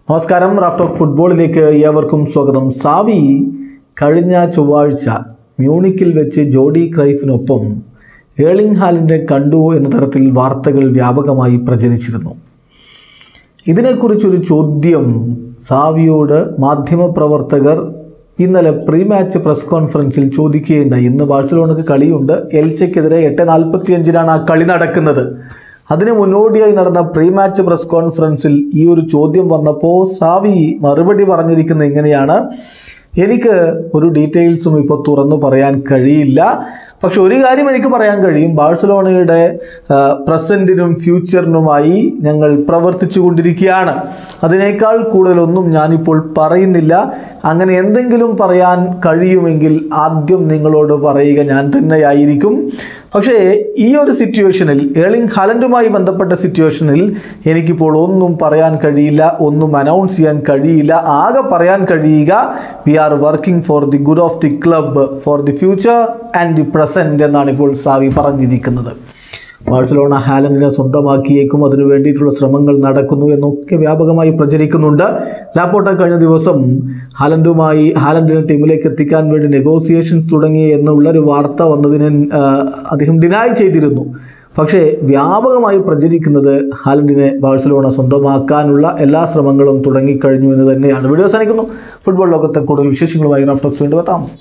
നമസ്കാരം റാഫ്റ്റോക്ക് ഫുട്ബോളിലേക്ക് ഏവർക്കും സ്വാഗതം സാവി കഴിഞ്ഞ ചൊവ്വാഴ്ച മ്യൂണിക്കിൽ വെച്ച് ജോഡി ക്രൈഫിനൊപ്പം ഏളിംഗ് ഹാലിൻ്റെ കണ്ടു എന്ന തരത്തിൽ വാർത്തകൾ വ്യാപകമായി പ്രചരിച്ചിരുന്നു ഇതിനെക്കുറിച്ചൊരു ചോദ്യം സാവിയോട് മാധ്യമപ്രവർത്തകർ ഇന്നലെ പ്രീ മാച്ച് പ്രസ് കോൺഫറൻസിൽ ചോദിക്കുകയുണ്ടായി ഇന്ന് ബാഴ്സലോണക്ക് കളിയുണ്ട് എൽച്ചയ്ക്കെതിരെ എട്ട് നാൽപ്പത്തിയഞ്ചിനാണ് ആ കളി നടക്കുന്നത് അതിന് മുന്നോടിയായി നടന്ന പ്രീ മാച്ച് പ്രസ് കോൺഫറൻസിൽ ഈ ഒരു ചോദ്യം വന്നപ്പോൾ സാവി മറുപടി പറഞ്ഞിരിക്കുന്നത് ഇങ്ങനെയാണ് എനിക്ക് ഒരു ഡീറ്റെയിൽസും ഇപ്പോൾ തുറന്നു പറയാൻ കഴിയില്ല പക്ഷെ ഒരു കാര്യം എനിക്ക് പറയാൻ കഴിയും ബാഴ്സലോണയുടെ പ്രസൻറ്റിനും ഫ്യൂച്ചറിനുമായി ഞങ്ങൾ പ്രവർത്തിച്ചു കൊണ്ടിരിക്കുകയാണ് അതിനേക്കാൾ കൂടുതലൊന്നും ഞാനിപ്പോൾ പറയുന്നില്ല അങ്ങനെ എന്തെങ്കിലും പറയാൻ കഴിയുമെങ്കിൽ ആദ്യം നിങ്ങളോട് പറയുക ഞാൻ തന്നെയായിരിക്കും പക്ഷേ ഈ ഒരു സിറ്റുവേഷനിൽ ഏളിംഗ് ഹലൻഡുമായി ബന്ധപ്പെട്ട സിറ്റുവേഷനിൽ എനിക്കിപ്പോൾ ഒന്നും പറയാൻ കഴിയില്ല ഒന്നും അനൗൺസ് ചെയ്യാൻ കഴിയില്ല ആകെ പറയാൻ കഴിയുക we are working for the good of the club for the future and the present എന്നാണ് ഇപ്പോൾ സാവി പറഞ്ഞിരിക്കുന്നത് ബാഴ്സലോണ ഹാലൻഡിനെ സ്വന്തമാക്കിയേക്കും അതിനു വേണ്ടിയിട്ടുള്ള ശ്രമങ്ങൾ നടക്കുന്നു എന്നൊക്കെ വ്യാപകമായി പ്രചരിക്കുന്നുണ്ട് ലാപ്പോട്ട കഴിഞ്ഞ ദിവസം ഹാലൻഡുമായി ഹാലൻഡിനെ ടീമിലേക്ക് എത്തിക്കാൻ വേണ്ടി നെഗോസിയേഷൻസ് തുടങ്ങി എന്നുള്ളൊരു വാർത്ത വന്നതിനെ ആ, അദ്ദേഹം ഡിനായ് ചെയ്തിരുന്നു പക്ഷേ വ്യാപകമായി പ്രചരിക്കുന്നത് ഹാലൻഡിനെ ബാഴ്സലോണ സ്വന്തമാക്കാനുള്ള എല്ലാ ശ്രമങ്ങളും തുടങ്ങിക്കഴിഞ്ഞു എന്ന് തന്നെയാണ് വീഡിയോ അവസാനിക്കുന്നു ഫുട്ബോൾ ലോകത്തെ കൂടുതൽ വിശേഷങ്ങളുമായി റാഫ്റ്റോക്സ് വീണ്ടും എത്താം